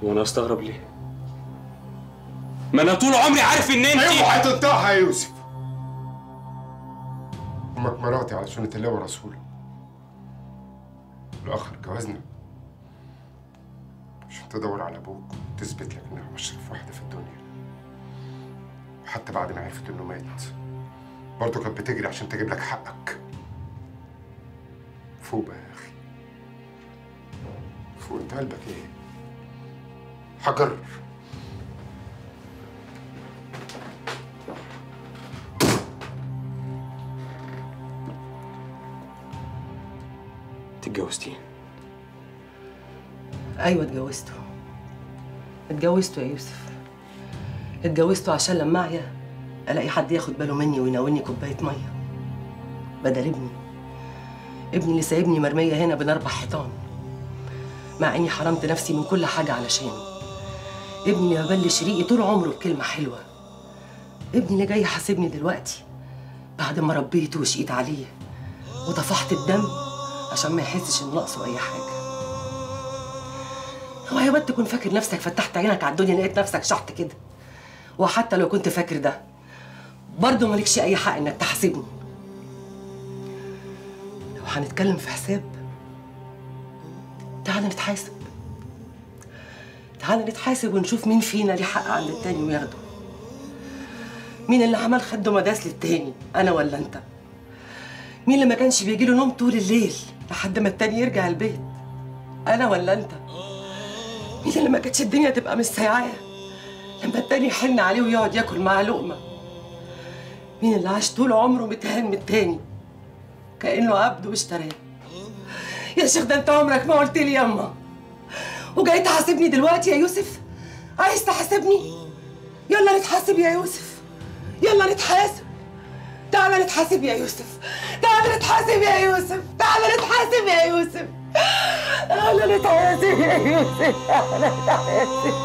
وانا استغرب ليه ما انا طول عمري عارف ان انت اوعى تنطقها يا يوسف امك مراتي على سنة الله ورسوله الاخر جوازنا عشان تدور على ابوك وتثبت لك انها اشرف واحده في الدنيا وحتى بعد ما عرفت انه مات برضه كانت بتجري عشان تجيب لك حقك فوق بقى يا اخي فوق انت قلبك ايه حجر انت اتجوزتي ايوه اتجوزته اتجوزته يا يوسف اتجوزته عشان لما اعيا الاقي حد ياخد باله مني ويناولني كوبايه ميه بدل ابني ابني اللي سايبني مرميه هنا بين اربع حيطان مع اني حرمت نفسي من كل حاجه علشانه ابني اللي مبلش ريقي طول عمره بكلمه حلوه ابني اللي جاي يحاسبني دلوقتي بعد ما ربيته وشقيت عليه وطفحت الدم عشان ما يحسش ان ناقصه اي حاجه هو يا بنت تكون فاكر نفسك فتحت عينك على الدنيا لقيت نفسك شحت كده وحتى لو كنت فاكر ده برضه مالكش اي حق انك تحاسبني لو هنتكلم في حساب تعال نتحاسب تعال نتحاسب ونشوف مين فينا ليه حق عند التاني وياخده مين اللي عمل خده مداس للتاني انا ولا انت مين اللي ما كانش بيجيله نوم طول الليل لحد ما التاني يرجع البيت انا ولا انت مين اللي ما كانتش الدنيا تبقى مستيعاه لما التاني يحن عليه ويقعد ياكل معاه لقمه مين اللي عاش طول عمره متهان من التاني كانه عبد واشتراه يا شيخ ده انت عمرك ما قلت لي ياما وجاي تحاسبني دلوقتي يا يوسف عايز تحاسبني يلا نتحاسب يا يوسف يلا نتحاسب تعال نتحاسب يا يوسف تعال نتحاسب يا يوسف تعال نتحاسب يا يوسف تعال نتحاسب يا يوسف تعال نتحاسب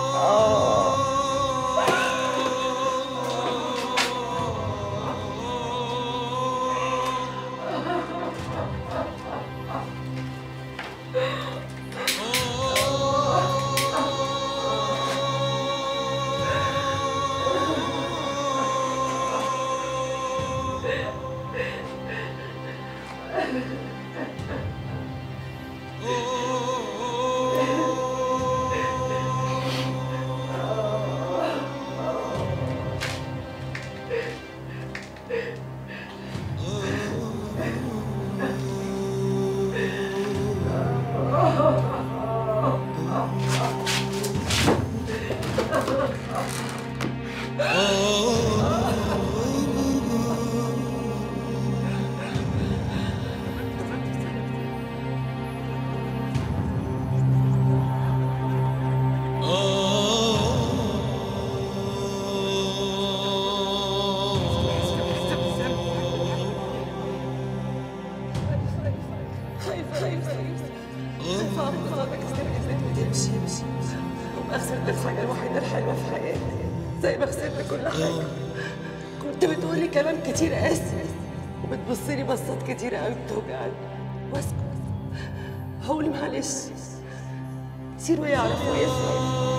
خايفة خايفة خايفة أعمل غلطك استنى تمشي امشي وما خسرت الحاجة الوحيدة الحلوة في حياتي زي ما خسرت كل حاجة كنت بتقولي كلام كتير قاسي وبتبصلي بصات كتير قوي بتوجعني واسكت هقول معلش سيروا يعرفوا ويفهموا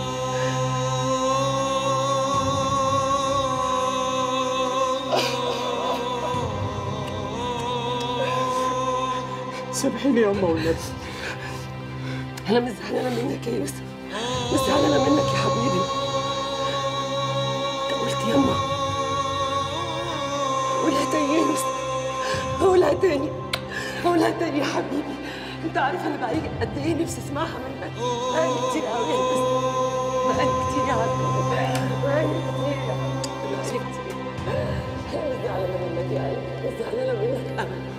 سامحيني يا أمه والنبي أنا مش زعلانة منك يا يوسف مش زعلانة منك يا حبيبي أنت قلت يما قولها تاني يا يوسف قولها تاني قولها تاني يا حبيبي أنت عارف أنا بقالي قد إيه نفسي أسمعها منك بقالي كتير قوي يا يوسف بقالي كتير يا عم بقالي كتير يا عم بقالي كتير أنا مش زعلانة منك يا قلبي مش زعلانة منك أبدا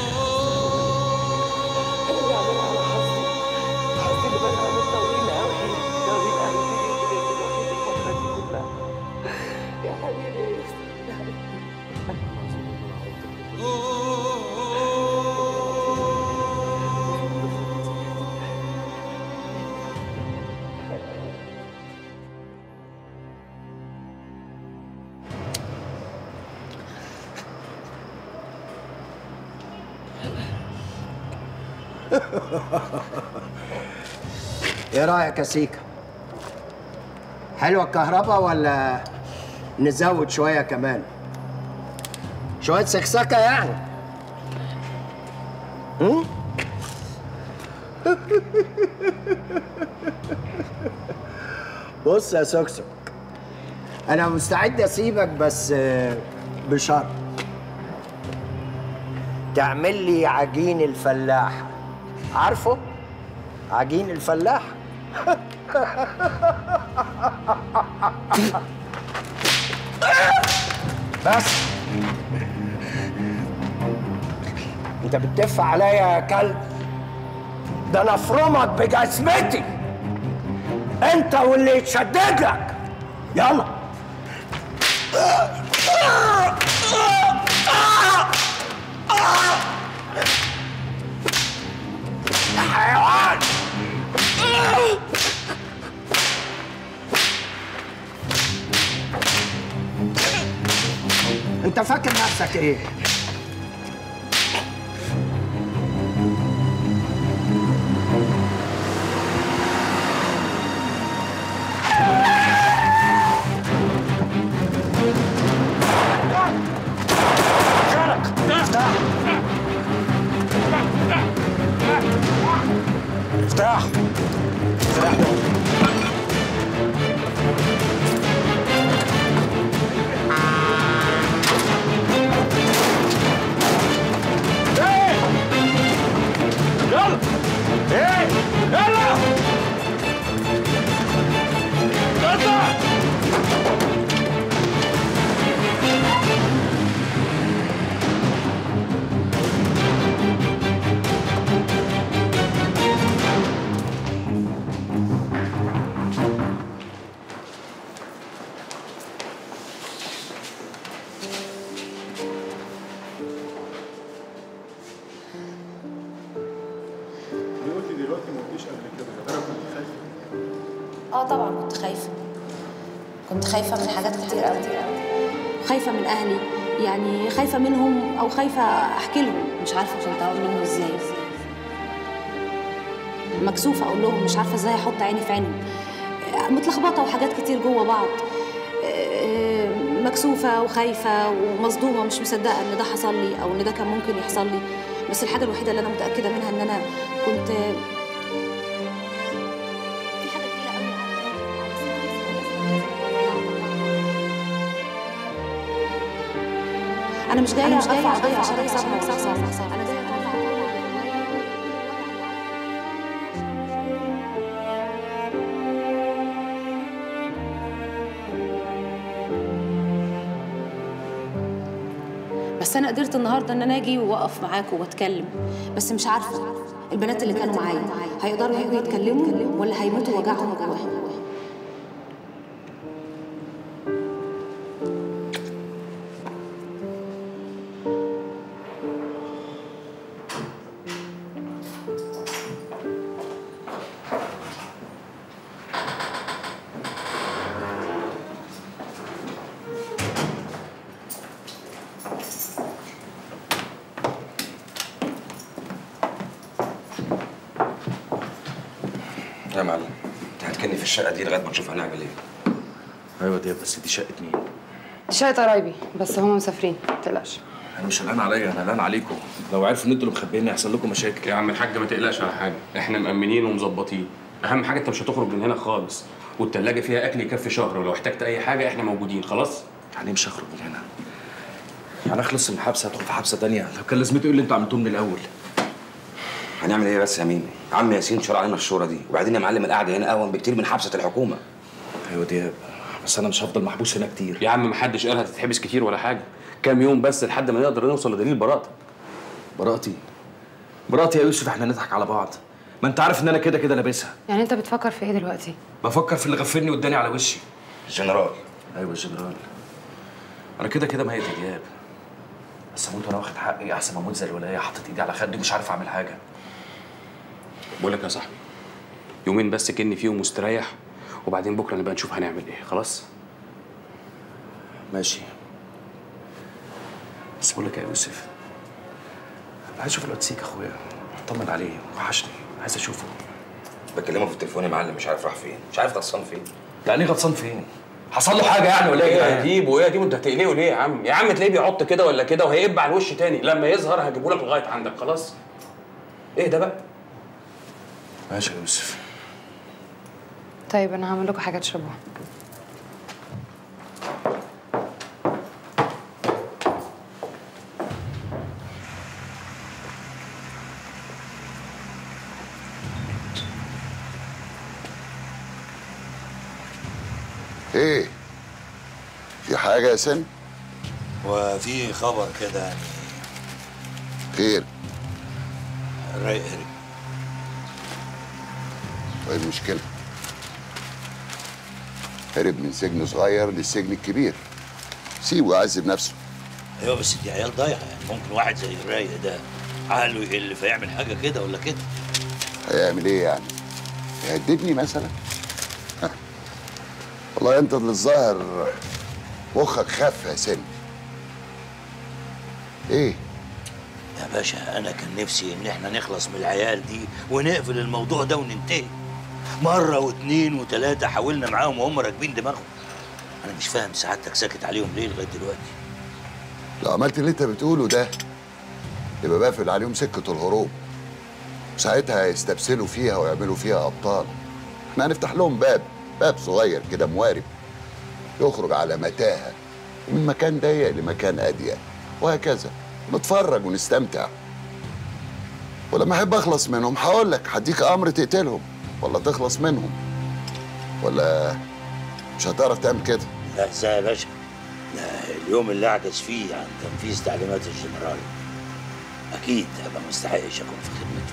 أنا زعلانة على حظي حظي اللي بقى عامل طويل قوي طويل قوي بيني وبين الوحيد الفترة دي كلها يا حبيبي يا يوسف يا حبيبي ايه رايك يا سيكا حلوه الكهرباء ولا نزود شويه كمان شويه سكسكه يعني هم؟ بص يا سكسك انا مستعد اسيبك بس آه، بشرط تعمل لي عجين الفلاح عارفه عجين الفلاح بس انت بتدف عليا يا كلب ده انا افرمك بجزمتي انت واللي يتشدد لك يلا يا حيوان انت فاكر نفسك ايه افتح افتح يلا ايه يلا اطلع دلوقتي دلوقتي ما قلتيش قبل كده يا ترى كنت خايفه اه طبعا كنت خايفه كنت خايفه من حاجات كتير قوي خايفه من اهلي يعني خايفه منهم او خايفه احكي لهم مش عارفه كنت اقول لهم ازاي مكسوفه اقول لهم مش عارفه ازاي احط عيني في عينهم آه، متلخبطه وحاجات كتير جوه بعض آه، مكسوفه وخايفه ومصدومه مش مصدقه ان ده حصل لي او ان ده كان ممكن يحصل لي بس الحاجه الوحيده اللي انا متاكده منها ان انا كنت في حاجه تقيله قوي انا مش جايه انا مش جايه قضيه عشان اكسبها واكسبها انا جايه اطلع بس انا قدرت النهارده ان انا اجي واقف معاكم واتكلم بس مش عارفه البنات اللي كانوا معايا هيقدروا يجوا يتكلموا ولا هيموتوا وجعهم جواهم يا معلم انت هتكني في الشقه دي لغايه ما نشوف هنعمل ايه ايوه دي بس دي شقه مين؟ دي شقة قرايبي بس هم مسافرين متقلقش انا مش قلقان عليا انا قلقان عليكم لو عرفوا ان انتوا اللي مخبيني هيحصل لكم مشاكل يا عم الحاج ما تقلقش على حاجه احنا مأمنين ومظبطين اهم حاجه انت مش هتخرج من هنا خالص والتلاجة فيها اكل يكفي شهر ولو احتجت اي حاجه احنا موجودين خلاص يعني مش هخرج من هنا يعني اخلص من الحبس هدخل في حبسه تانية لو كان لازمته ايه اللي انتوا عملتوه من الاول هنعمل ايه بس يا مين عم ياسين شرع علينا الشورى دي وبعدين يا معلم القعده هنا اهون بكتير من حبسه الحكومه ايوه دياب بس انا مش هفضل محبوس هنا كتير يا عم محدش قال هتتحبس كتير ولا حاجه كام يوم بس لحد ما نقدر نوصل لدليل براءتك براءتي براءتي يا يوسف احنا نضحك على بعض ما انت عارف ان انا كده كده لابسها يعني انت بتفكر في ايه دلوقتي بفكر في اللي غفلني واداني على وشي الجنرال ايوه الجنرال انا كده كده ميت يا دياب بس اموت وانا واخد حقي احسن ما اموت زي الولايه حاطط ايدي على خدي ومش عارف اعمل حاجه بقول لك يا صاحبي يومين بس كني فيهم مستريح وبعدين بكره نبقى نشوف هنعمل ايه خلاص ماشي بس بقول لك يا يوسف عايز اشوف الواد سيك اخويا اطمن عليه وحشني عايز اشوفه بكلمه في التليفون يا معلم مش عارف راح فين مش عارف غطسان فين يعني ايه غطسان فين حصل له حاجه يعني ولا ايه ايه يا يا جدعان؟ ديب وايه يا ديب انت هتقلقه ليه يا عم يا عم تلاقيه بيعط كده ولا كده وهيقب على الوش تاني لما يظهر هجيبه لك لغايه عندك خلاص ايه ده بقى ماشي يا يوسف طيب انا هعمل لكم حاجه تشربوها ايه في حاجة يا سن وفي خبر كده يعني خير رايق هرب وايه المشكلة هرب من سجن صغير للسجن الكبير سيبه يعذب نفسه ايوه بس دي عيال ضايعه يعني ممكن واحد زي الرايق ده عقله يقل فيعمل حاجه كده ولا كده هيعمل ايه يعني يهددني مثلا ها. والله انت اللي الظاهر مخك خف يا سن ايه يا باشا انا كان نفسي ان احنا نخلص من العيال دي ونقفل الموضوع ده وننتهي مره واتنين وتلاته حاولنا معاهم وهم راكبين دماغهم انا مش فاهم سعادتك ساكت عليهم ليه لغايه دلوقتي لو عملت اللي انت بتقوله ده يبقى بقفل عليهم سكة الهروب ساعتها هيستبسلوا فيها ويعملوا فيها أبطال احنا هنفتح لهم باب باب صغير كده موارب يخرج على متاهة ومن مكان ضيق لمكان أضيق وهكذا نتفرج ونستمتع ولما أحب أخلص منهم هقول لك هديك أمر تقتلهم ولا تخلص منهم ولا مش هتعرف تعمل كده لا ازاي يا باشا ده اليوم اللي اعجز فيه عن تنفيذ تعليمات الجنرال اكيد هبقى مستحقش اكون في خدمته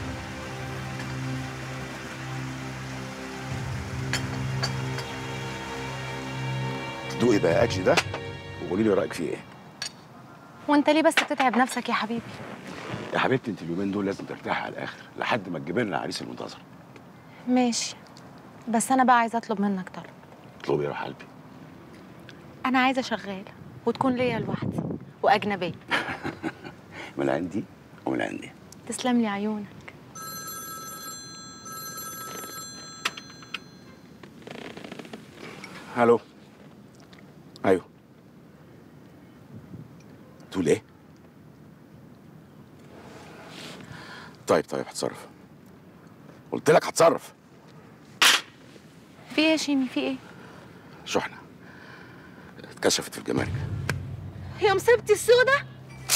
دوقي بقى اكلي ده وقولي لي رايك فيه ايه وانت ليه بس بتتعب نفسك يا حبيبي يا حبيبتي انت اليومين دول لازم ترتاحي على الاخر لحد ما تجيبي لنا العريس المنتظر ماشي بس انا بقى عايزه اطلب منك طلب اطلبي يا روح قلبي انا عايزه شغاله وتكون ليا لوحدي واجنبيه من عندي ومن عندي تسلم لي عيونك الو ايوه تقول ايه طيب طيب هتصرف قلت لك هتصرف في ايه يا شيمي في ايه شحنه اتكشفت في الجمارك يا مصيبتي السودة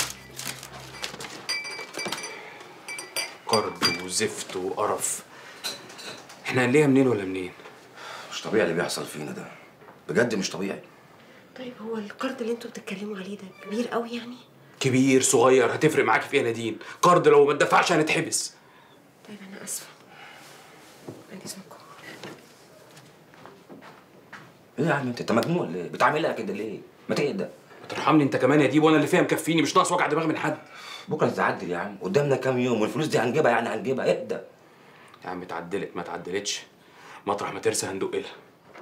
قرد وزفت وقرف احنا هنلاقيها منين ولا منين مش طبيعي اللي بيحصل فينا ده بجد مش طبيعي طيب هو القرض اللي انتوا بتتكلموا عليه ده كبير قوي يعني كبير صغير هتفرق معاكي في ايه يا نادين قرض لو ما اتدفعش هنتحبس طيب انا اسفه بعد اذنكم ايه يا عم انت انت مجنون ولا ايه بتعملها كده ليه ما تهدى ما ترحمني انت كمان يا ديب وانا اللي فيها مكفيني مش ناقص وجع دماغ من حد بكره تتعدل يا عم قدامنا كام يوم والفلوس دي هنجيبها يعني هنجيبها اهدى يا عم اتعدلت ما اتعدلتش مطرح ما ترسى هندق لها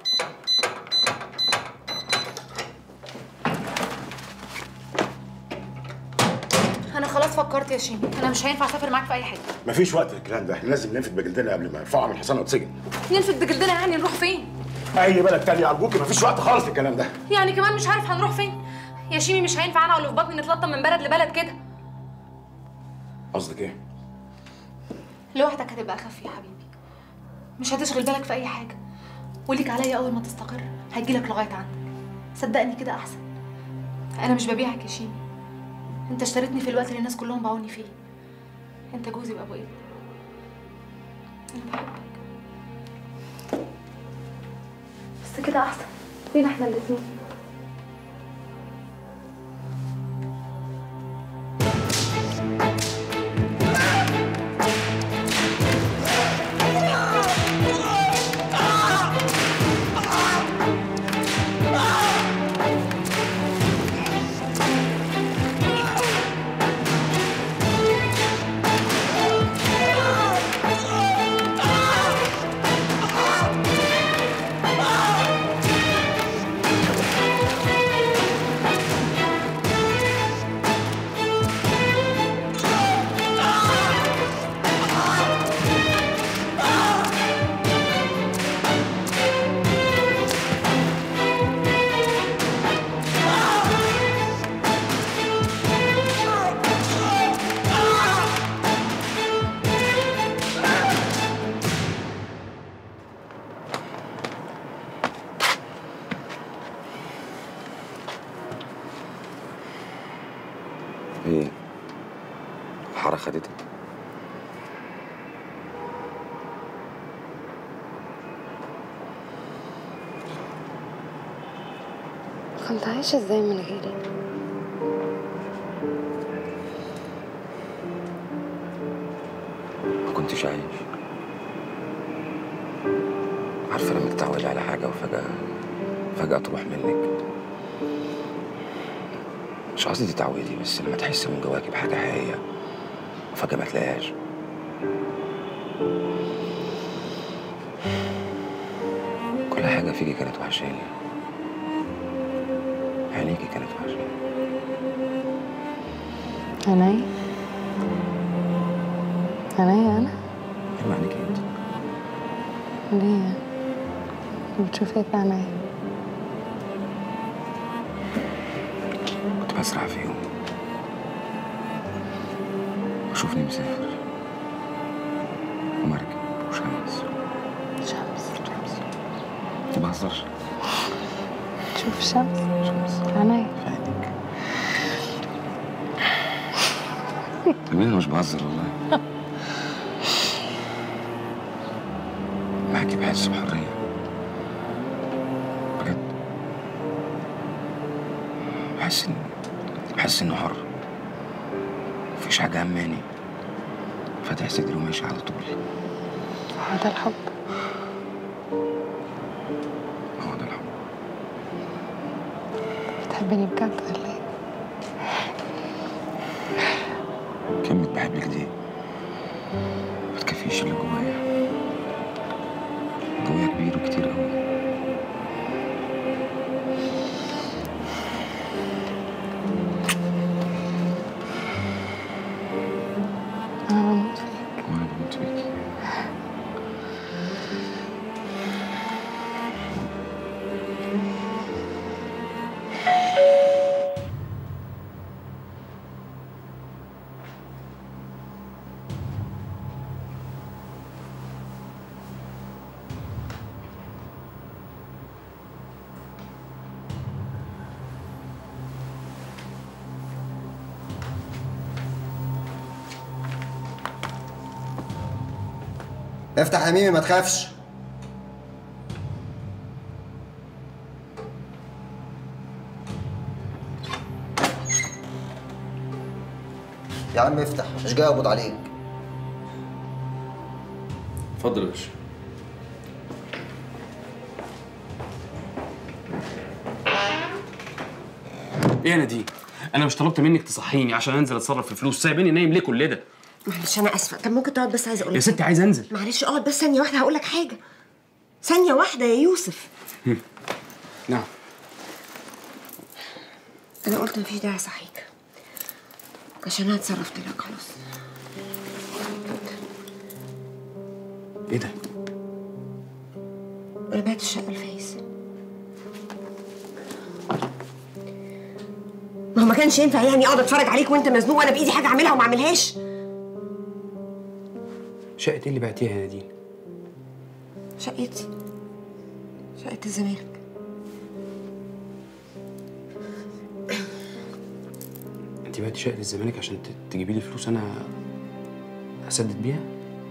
انا خلاص فكرت يا شيمي انا مش هينفع اسافر معاك في اي حته مفيش وقت للكلام ده احنا لازم ننفد بجلدنا قبل ما نرفعها من الحصان وتسجن ننفد بجلدنا يعني نروح فين اي بلد تاني ارجوكي مفيش وقت خالص للكلام ده يعني كمان مش عارف هنروح فين يا شيمي مش هينفع انا واللي في بطني نتلطم من بلد لبلد كده قصدك ايه لوحدك هتبقى اخف يا حبيبي مش هتشغل بالك في اي حاجه وليك عليا اول ما تستقر هجيلك لغايه عندك صدقني كده احسن انا مش ببيعك يا شيمي انت اشتريتني في الوقت اللي الناس كلهم باعوني فيه انت جوزي وابو ابني انا بحبك بس كده احسن لينا احنا الاتنين ايه الحاره خدتك كنت عايشة ازاي من غيري ما كنتش عايش عارفه لما تتعودي على حاجه وفجاه فجاه تروح منك مش قصدي تتعودي بس لما تحسي من جواكي بحاجه حقيقيه وفجاه ما تلاقيهاش كل حاجه فيكي كانت وحشاني عينيكي كانت وحشاني عينيا عينيا انا ايوه عينيكي انت ليه بتشوف ايه في عينيا كنت بسرح في يوم وشوفني مسافر ومركب وشمس شمس شمس ما بهزرش تشوف الشمس شمس عينيا جميل انا مش بهزر والله معاكي بحس بحرية بجد بحس ان بحس انه حر مفيش حاجة هماني فاتح صدري وماشي على طول هو ده الحب هو ده الحب بتحبني بجد ولا ايه كلمة بحبك دي ما تكفيش اللي جوايا جوايا كبير وكتير قوي انا بموت فيك وانا بموت فيكي افتح يا ميمي ما تخافش يا عم افتح مش جاي اقبض عليك اتفضل يا باشا ايه يا نادين انا مش طلبت منك تصحيني عشان انزل اتصرف في فلوس سايبيني نايم ليه كل ده معلش انا اسفه طب ممكن تقعد بس عايزه اقول يا لك ستي عايز انزل معلش اقعد بس ثانيه واحده هقول لك حاجه ثانيه واحده يا يوسف نعم انا قلت مفيش داعي اصحيك عشان انا اتصرفت لك خلاص ايه ده انا بعت الشقه لفايز ما هو ما كانش ينفع يعني اقعد اتفرج عليك وانت مزنوق وانا بايدي حاجه اعملها وما اعملهاش شقه ايه اللي بعتيها يا نادين شقتي شقه الزمالك انت بعتي شقه الزمالك عشان ت- تجيبي لي فلوس انا اسدد بيها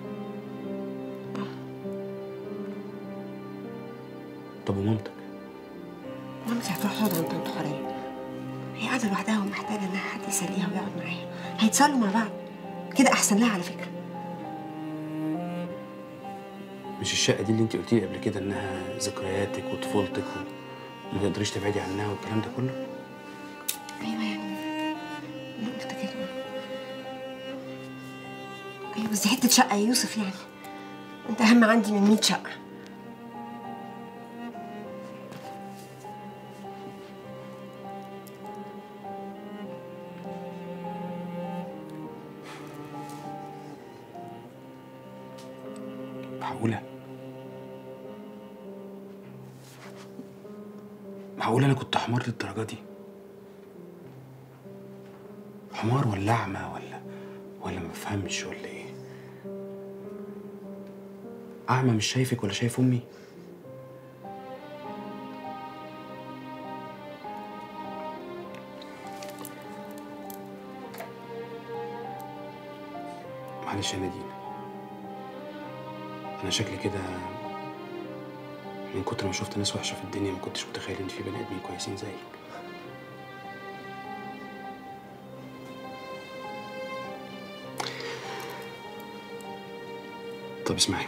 طب ومامتك مامتي هتروح تقعد عند طنط حوريه هي قاعده لوحدها ومحتاجه انها حد يسليها ويقعد معاها هيتسلوا مع بعض كده احسن لها على فكره مش الشقه دي اللي انت قلتي لي قبل كده انها ذكرياتك وطفولتك وما تقدريش تبعدي عنها والكلام ده كله ايوه يعني انا قلت كده ايوه بس دي حته شقه يا يوسف يعني انت اهم عندي من 100 شقه معقوله معقوله انا كنت حمار للدرجه دي حمار ولا اعمى ولا ولا ما بفهمش ولا ايه اعمى مش شايفك ولا شايف امي معلش يا نادين انا شكلي كده من كتر ما شفت ناس وحشه في الدنيا ما كنتش متخيل ان في بني ادمين كويسين زيك طب اسمعي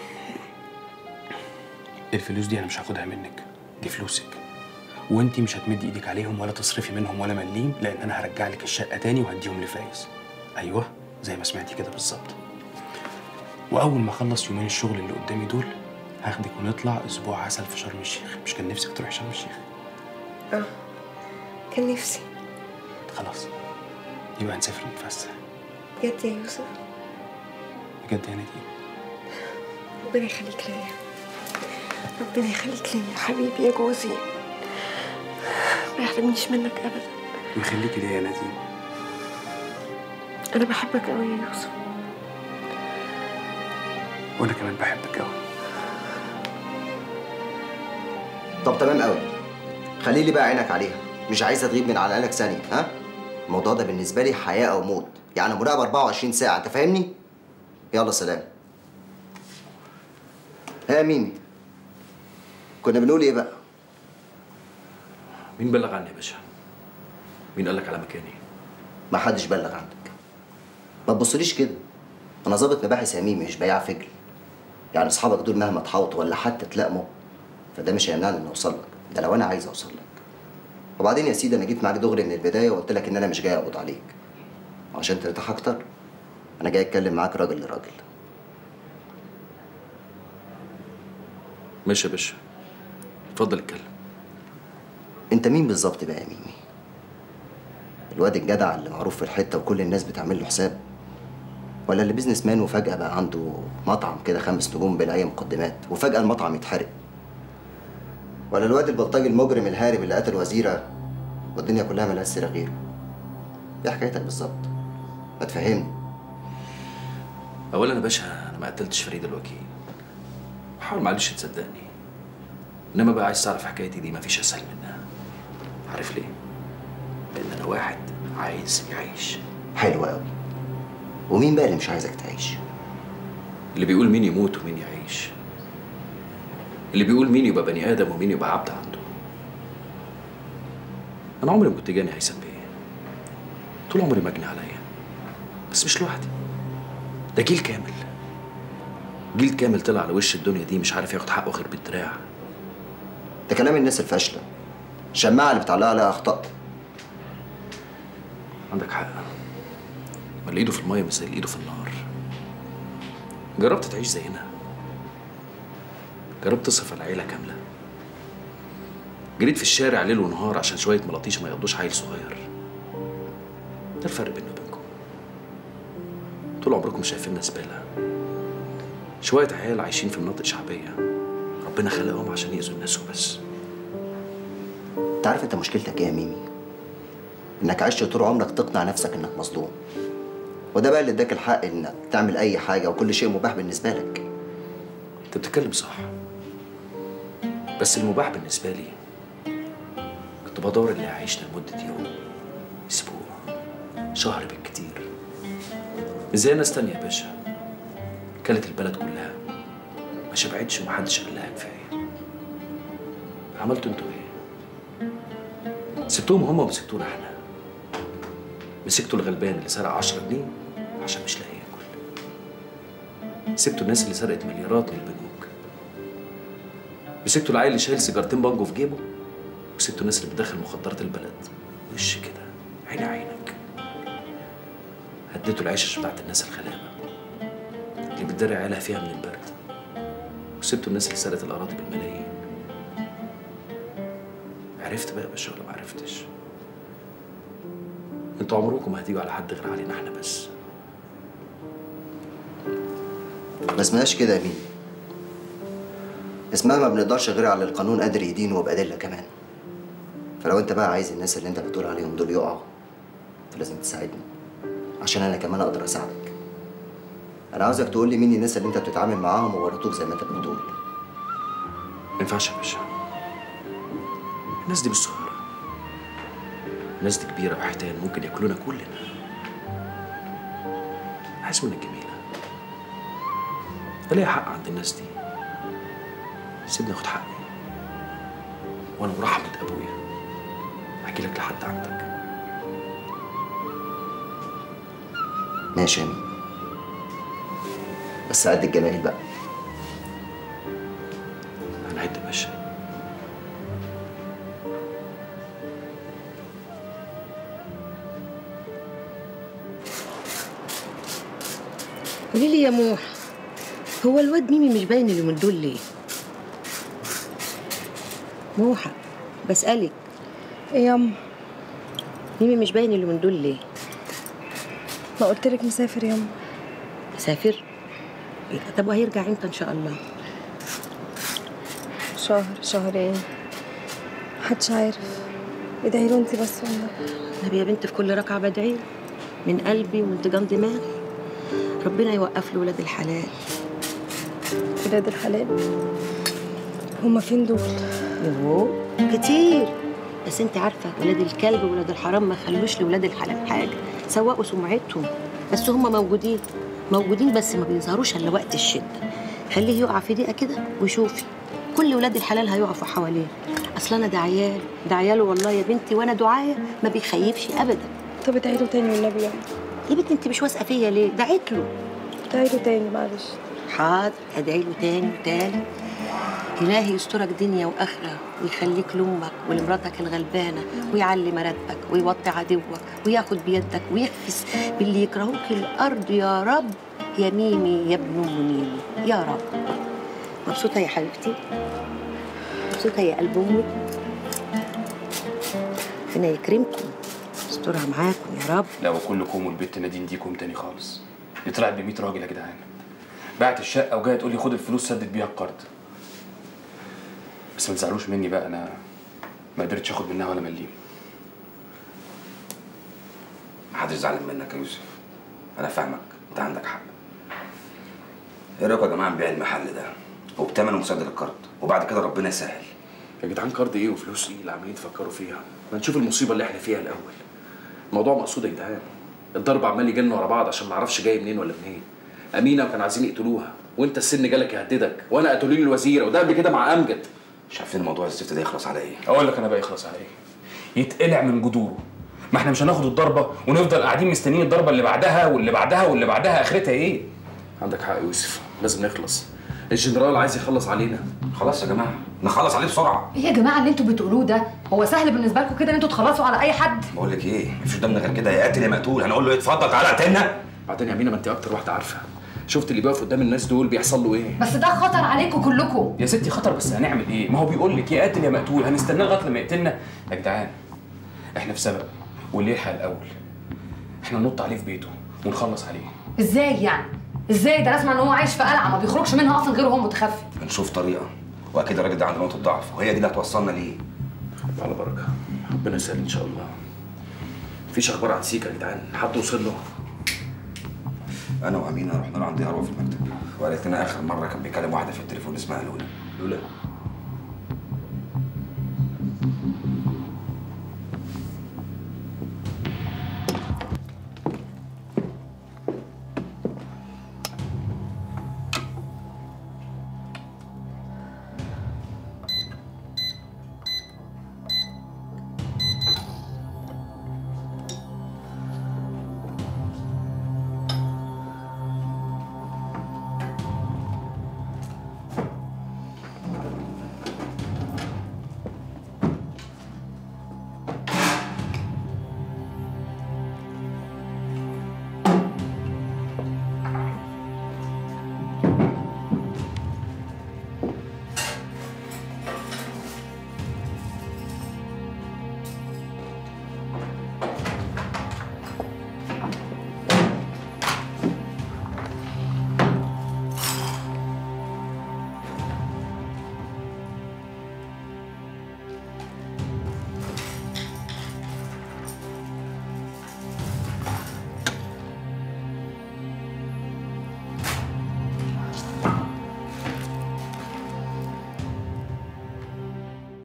الفلوس دي انا مش هاخدها منك دي فلوسك وانتي مش هتمدي ايدك عليهم ولا تصرفي منهم ولا مليم لان انا هرجع لك الشقه تاني وهديهم لفايز ايوه زي ما سمعتي كده بالظبط واول ما اخلص يومين الشغل اللي قدامي دول هاخدك ونطلع اسبوع عسل في شرم الشيخ مش كان نفسك تروحي شرم الشيخ اه كان نفسي خلاص يبقى هنسافر نتفسح بجد يا يوسف بجد يا نادين ربنا يخليك ليا ربنا يخليك ليا يا حبيبي يا جوزي ما يحرمنيش منك ابدا ويخليكي ليا يا نادين انا بحبك قوي يا يوسف وانا كمان بحبك قوي طب تمام قوي خلي لي بقى عينك عليها مش عايزه تغيب من على عينك ثانيه ها الموضوع ده بالنسبه لي حياه او موت يعني مراقبه 24 ساعه انت فاهمني يلا سلام ها يا ميمي كنا بنقول ايه بقى مين بلغ عني يا باشا؟ مين قال لك على مكاني؟ ما حدش بلغ عنك ما تبصليش كده انا ظابط مباحث يا ميمي مش بياع فجل يعني اصحابك دول مهما تحاوطوا ولا حتى تلائموا فده مش هيمنعني اني اوصل لك ده لو انا عايز اوصل لك وبعدين يا سيدي انا جيت معاك دغري من البدايه وقلت لك ان انا مش جاي اقبض عليك وعشان ترتاح اكتر انا جاي اتكلم معاك راجل لراجل ماشي يا باشا اتفضل اتكلم انت مين بالظبط بقى يا ميمي الواد الجدع اللي معروف في الحته وكل الناس بتعمل له حساب ولا اللي بيزنس مان وفجاه بقى عنده مطعم كده خمس نجوم بلا اي مقدمات وفجاه المطعم يتحرق ولا الواد البلطجي المجرم الهارب اللي قتل وزيره والدنيا كلها ملهاش سيره غيره ايه حكايتك بالظبط ما تفهمني اولا يا باشا انا ما قتلتش فريد الوكيل حاول معلش تصدقني انما بقى عايز تعرف حكايتي دي مفيش اسهل منها عارف ليه لان انا واحد عايز يعيش حلو قوي ومين بقى اللي مش عايزك تعيش اللي بيقول مين يموت ومين يعيش اللي بيقول مين يبقى بني ادم ومين يبقى عبد عنده انا عمري ما كنت جاني هيثم بيه طول عمري مجني عليا بس مش لوحدي ده جيل كامل جيل كامل طلع على وش الدنيا دي مش عارف ياخد حقه غير بالدراع ده كلام الناس الفاشله الشماعه اللي بتعلقها عليها اخطاء عندك حق ما اللي ايده في الميه مش زي اللي ايده في النار جربت تعيش زينا جربت تصرف على عيله كامله جريت في الشارع ليل ونهار عشان شويه ملاطيش ما يقضوش عيل صغير ده الفرق بيني وبينكم طول عمركم شايفيننا زباله شويه عيال عايشين في مناطق شعبيه ربنا خلقهم عشان يأذوا الناس وبس انت عارف انت مشكلتك ايه يا ميمي انك عشت طول عمرك تقنع نفسك انك مظلوم وده بقى اللي اداك الحق انك تعمل اي حاجه وكل شيء مباح بالنسبه لك انت بتتكلم صح بس المباح بالنسبه لي كنت بدور اللي يعيشنا لمده يوم اسبوع شهر بالكتير مش زي ناس تانية يا باشا كلت البلد كلها ما شبعتش ومحدش قال لها كفايه عملتوا انتوا ايه؟ سبتوهم هما ومسكتونا احنا مسكتوا الغلبان اللي سرق 10 جنيه عشان مش لاقي ياكل سبتوا الناس اللي سرقت مليارات من البنوك مسكتوا العيل اللي شايل سيجارتين بانجو في جيبه وسبتوا الناس اللي بتدخل مخدرات البلد وش كده عيني عينك هديتوا العيشة بتاعت الناس الغلابة اللي بتداري عيالها فيها من البرد وسبتوا الناس اللي سرقت الأراضي بالملايين عرفت بقى يا باشا ولا ما عرفتش؟ انتوا عمركم ما هتيجوا على حد غير علينا احنا بس ما اسمهاش كده يا ميمي اسمها ما بنقدرش غير على القانون قادر يدينه وبأدلة كمان فلو انت بقى عايز الناس اللي انت بتقول عليهم دول يقعوا فلازم تساعدني عشان انا كمان اقدر اساعدك انا عاوزك تقول لي مين الناس اللي انت بتتعامل معاهم وورطوك زي ما انت بتقول ما ينفعش يا باشا الناس دي مش صغيرة الناس دي كبيرة وحيتان ممكن ياكلونا كلنا عايز منك جميلة ده ليا حق عند الناس دي سيبني اخد حقي وانا ورحمة ابويا احكي لك لحد عندك ماشي يا مين بس قد الجماهير بقى انا عد يا باشا قولي لي يا موح هو الواد ميمي مش باين اليومين دول ليه؟ موحة بسألك ايه ياما ميمي مش باين اليومين دول ليه؟ ما قلت لك مسافر ياما مسافر؟ إيه ده؟ طب وهيرجع امتى ان شاء الله؟ شهر شهرين محدش عارف ادعي له انت بس والله نبي يا بنت في كل ركعة بدعي من قلبي وانتجان دماغي ربنا يوقف له ولاد الحلال ولاد الحلال هما فين دول؟ يوه كتير بس انت عارفة ولاد الكلب وولاد الحرام ما خلوش لولاد الحلال حاجة سوقوا سمعتهم بس هم موجودين موجودين بس ما بيظهروش الا وقت الشدة خليه يقع في دقيقة كده وشوفي كل ولاد الحلال هيقفوا حواليه اصل انا ده عيال ده عياله والله يا بنتي وانا دعاية ما بيخيبش ابدا طب ادعي له تاني والنبي ياما يا بنتي انت مش واثقة فيا ليه دعيت له ادعي له تاني معلش حاضر ادعي له تاني وتالت إلهي يسترك دنيا وآخرة ويخليك لأمك ولمراتك الغلبانة ويعلي مراتبك ويوطي عدوك وياخد بيدك ويحفز باللي يكرهوك الأرض يا رب يا ميمي يا ابن أم ميمي يا رب مبسوطة يا حبيبتي مبسوطة يا قلب أمي ربنا يكرمكم يسترها معاكم يا رب لا وكلكم والبت نادين ديكم تاني خالص دي طلعت ب 100 راجل يا جدعان بعت الشقه وجايه تقول لي خد الفلوس سدد بيها القرض بس ما تزعلوش مني بقى انا ما قدرتش اخد منها ولا مليم محدش زعلان منك يا يوسف انا فاهمك انت عندك حق ايه رايكم يا جماعه نبيع المحل ده وبتمنه مسدد القرض وبعد كده ربنا يسهل يا جدعان قرض ايه وفلوس ايه اللي عمالين تفكروا فيها ما نشوف المصيبه اللي احنا فيها الاول الموضوع مقصود يا جدعان الضرب عمال يجن ورا بعض عشان ما اعرفش جاي منين ولا منين امينه وكانوا عايزين يقتلوها وانت السن جالك يهددك وانا قتلوا لي الوزيره وده قبل كده مع امجد مش عارفين الموضوع الزفت ده يخلص على ايه اقول لك انا بقى يخلص على ايه يتقلع من جذوره ما احنا مش هناخد الضربه ونفضل قاعدين مستنيين الضربه اللي بعدها واللي بعدها واللي بعدها اخرتها ايه عندك حق يا يوسف لازم نخلص الجنرال عايز يخلص علينا خلاص يا جماعه نخلص عليه بسرعه ايه يا جماعه اللي انتوا بتقولوه ده هو سهل بالنسبه لكم كده ان انتوا تخلصوا على اي حد بقول لك ايه مفيش قدامنا غير كده يا قاتل يا مقتول هنقول له اتفضل تعالى قتلنا بعدين يا امينه ما انت اكتر واحده عارفه شفت اللي بيقف قدام الناس دول بيحصل له ايه بس ده خطر عليكم كلكم يا ستي خطر بس هنعمل ايه ما هو بيقول لك يا قاتل يا مقتول هنستناه لغايه لما يقتلنا يا جدعان احنا في سبق واللي يلحق الاول احنا ننط عليه في بيته ونخلص عليه ازاي يعني ازاي ده اسمع ان هو عايش في قلعه ما بيخرجش منها اصلا غير وهو متخفي هنشوف طريقه واكيد الراجل ده عنده نقطه ضعف وهي دي اللي هتوصلنا ليه على بركه ربنا يسهل ان شاء الله مفيش اخبار عن سيكا يا جدعان حد وصل له انا وامينه رحنا له عند اروى في المكتب وقالت لنا اخر مره كان بيكلم واحده في التليفون اسمها لولا لولا